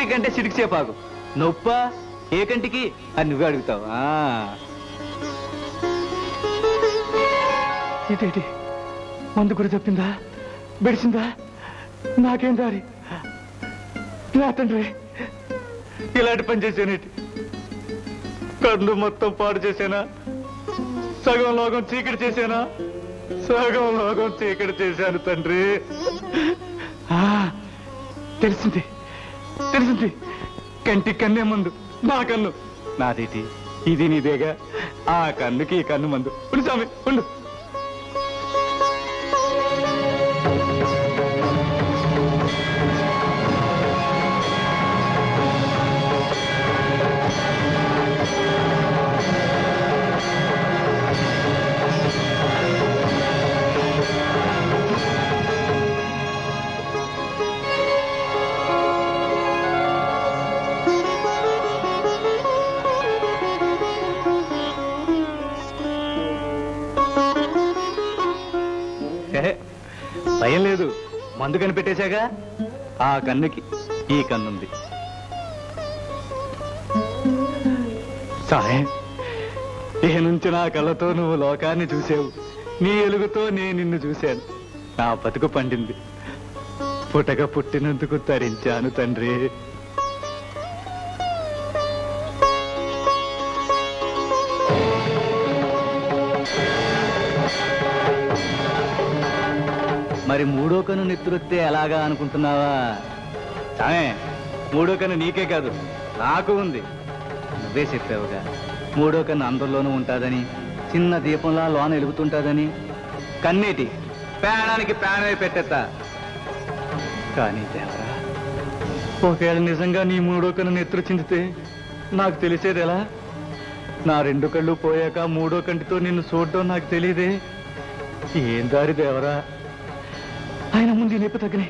కంటే సిటికి సేపాకు నొప్పా ఏ కంటికి అని నువ్వే అడుగుతావు ఆ. ఇదేంటి మందు కూడా చెప్పిందా బెడిసిందా నాకేం దారి నా తండ్రి ఇలాంటి పని చేశానేటి కళ్ళు మొత్తం పాడు చేశానా సగం లోకం చీకటి చేశానా సగం లోకం చీకటి చేశాను తండ్రి ఆ, తెలిసింది తెలిసింది కంటి కన్నే మందు నా కన్ను నాదేటి ఇది నీదేగా ఆ కన్నుకి ఈ కన్ను మందు ఉండు స్వామి ఉండు హే, భయం లేదు మందు కనిపెట్టేశాగా ఆ కన్నుకి ఈ కన్నుంది సాయం ఇక నుంచి నా కళ్ళతో నువ్వు లోకాన్ని చూసావు నీ ఎలుగుతో నేను నిన్ను చూశాను నా బతుకు పండింది పుటక పుట్టినందుకు తరించాను తండ్రి మరి మూడో కన్ను నెత్తురొత్తే ఎలాగా అనుకుంటున్నావా సామే మూడో కన్ను నీకే కాదు నాకు ఉంది నువ్వే చెప్పావుగా మూడో కన్ను అందరిలోనూ ఉంటాదని చిన్న దీపంలా లోన వెలుగుతుంటాదని కన్నేటి ప్రాణానికి ప్రాణమే పెట్టేస్తా కానీ దేవరా ఒకవేళ నిజంగా నీ మూడో కన్ను నెత్తురు చిందితే నాకు తెలిసేది ఎలా నా రెండు కళ్ళు పోయాక మూడో కంటితో నిన్ను చూడడం నాకు తెలియదే ఏం దారి దేవరా ఆయన ముందు ఈ నొప్పి తగ్గనే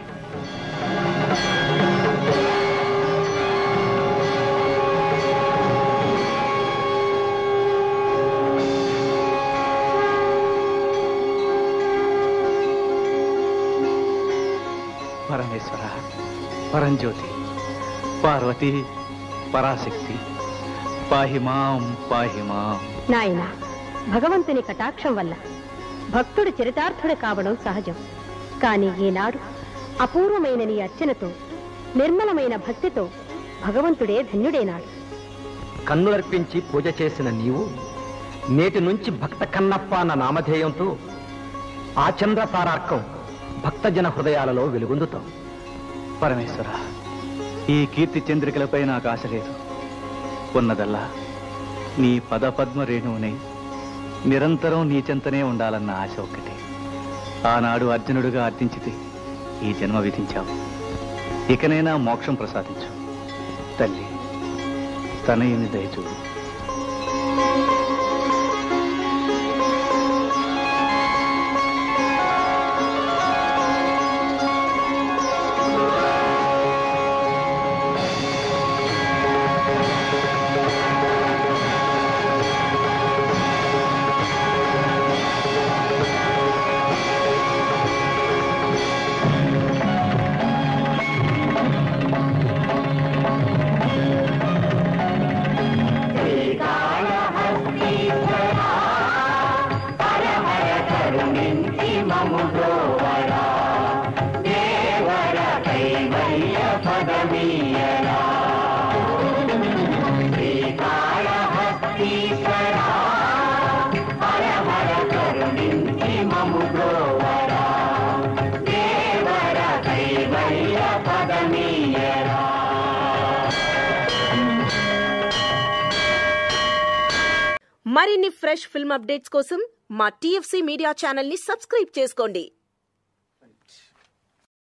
పరమేశ్వర పరంజ్యోతి పార్వతి పరాశక్తి పాహిమాం పాహిమాం నాయన భగవంతుని కటాక్షం వల్ల భక్తుడు చరితార్థుడు కావడం సహజం కానీ ఈనాడు అపూర్వమైన నీ అర్చనతో నిర్మలమైన భక్తితో భగవంతుడే ధన్యుడేనాడు కన్నులర్పించి పూజ చేసిన నీవు నేటి నుంచి భక్త కన్నప్ప అన్న నామధేయంతో ఆ చంద్ర తారార్కం భక్తజన హృదయాలలో వెలుగొందుతాం పరమేశ్వర ఈ కీర్తి చంద్రికలపై నాకు ఆశ లేదు ఉన్నదల్లా నీ పద పద్మ రేణువునై నిరంతరం నీ చెంతనే ఉండాలన్న ఆశ ఒక్కటే ఆనాడు అర్జునుడిగా అర్థించితే ఈ జన్మ విధించావు ఇకనైనా మోక్షం ప్రసాదించు తల్లి తనయుని దయచూడు మరిన్ని ఫ్రెష్ ఫిల్మ్ అప్డేట్స్ కోసం మా టీఎఫ్సీ మీడియా ఛానల్ ని సబ్స్క్రైబ్ చేసుకోండి